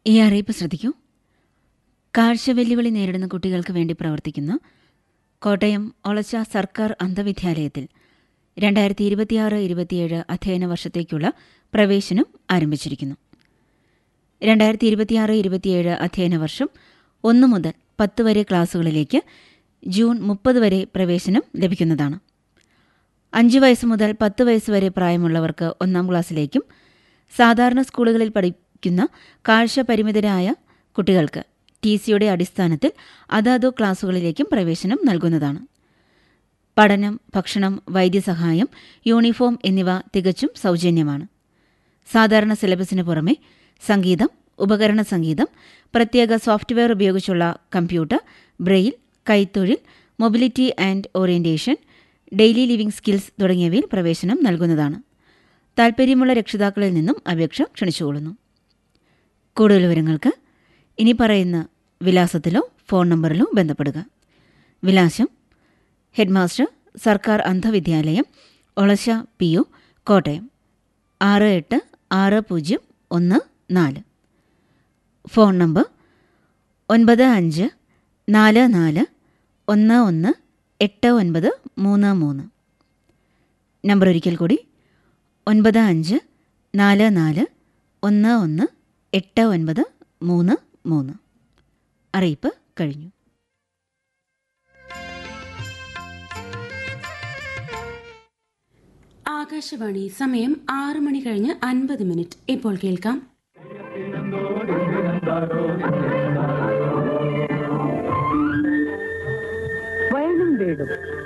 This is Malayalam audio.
ഈ അറിയിപ്പ് ശ്രദ്ധിക്കൂ കാഴ്ച വെല്ലുവിളി നേരിടുന്ന കുട്ടികൾക്ക് വേണ്ടി പ്രവർത്തിക്കുന്ന കോട്ടയം ഒളച്ച സർക്കാർ അന്ധവിദ്യാലയത്തിൽ രണ്ടായിരത്തി ഇരുപത്തിയാറ് ഇരുപത്തിയേഴ് അധ്യയന വർഷത്തേക്കുള്ള പ്രവേശനം ആരംഭിച്ചിരിക്കുന്നു രണ്ടായിരത്തി ഇരുപത്തിയാറ് ഇരുപത്തിയേഴ് അധ്യയന വർഷം ഒന്നു മുതൽ പത്ത് വരെ ക്ലാസുകളിലേക്ക് ജൂൺ മുപ്പത് വരെ പ്രവേശനം ലഭിക്കുന്നതാണ് അഞ്ച് വയസ്സ് മുതൽ പത്ത് വയസ്സ് വരെ പ്രായമുള്ളവർക്ക് ഒന്നാം ക്ലാസ്സിലേക്കും സാധാരണ സ്കൂളുകളിൽ പഠിക്കുന്ന കാഴ്ച പരിമിതരായ കുട്ടികൾക്ക് ടി സിയുടെ അടിസ്ഥാനത്തിൽ അതാതു ക്ലാസുകളിലേക്കും പ്രവേശനം നൽകുന്നതാണ് പഠനം ഭക്ഷണം വൈദ്യസഹായം യൂണിഫോം എന്നിവ തികച്ചും സൗജന്യമാണ് സാധാരണ സിലബസിന് പുറമെ സംഗീതം ഉപകരണ സംഗീതം പ്രത്യേക സോഫ്റ്റ്വെയർ ഉപയോഗിച്ചുള്ള കമ്പ്യൂട്ടർ ബ്രെയിൽ കൈത്തൊഴിൽ mobility and orientation daily living skills തുടങ്ങിയവയിൽ പ്രവേശനം നൽകുന്നതാണ് താൽപ്പര്യമുള്ള രക്ഷിതാക്കളിൽ നിന്നും അപേക്ഷ ക്ഷണിച്ചുകൊള്ളുന്നു കൂടുതൽ വിവരങ്ങൾക്ക് ഇനി പറയുന്ന വിലാസത്തിലോ ഫോൺ നമ്പറിലോ ബന്ധപ്പെടുക വിലാസം ഹെഡ്മാസ്റ്റർ സർക്കാർ അന്ധവിദ്യാലയം ഒളശ പി ഒ കോട്ടയം ആറ് എട്ട് ആറ് പൂജ്യം ഒന്ന് നാല് ഫോൺ നമ്പർ ഒൻപത് അഞ്ച് നാല് നാല് ഒന്ന് ഒന്ന് എട്ട് ഒൻപത് മൂന്ന് മൂന്ന് നമ്പർ ഒരിക്കൽ കൂടി ഒൻപത് അഞ്ച് നാല് നാല് ഒന്ന് ഒന്ന് എട്ട് ഒൻപത് മൂന്ന് മൂന്ന് അറിയിപ്പ് കഴിഞ്ഞു ആകാശവാണി സമയം ആറ് മണി കഴിഞ്ഞ് അൻപത് മിനിറ്റ് ഇപ്പോൾ കേൾക്കാം വയലും വീടും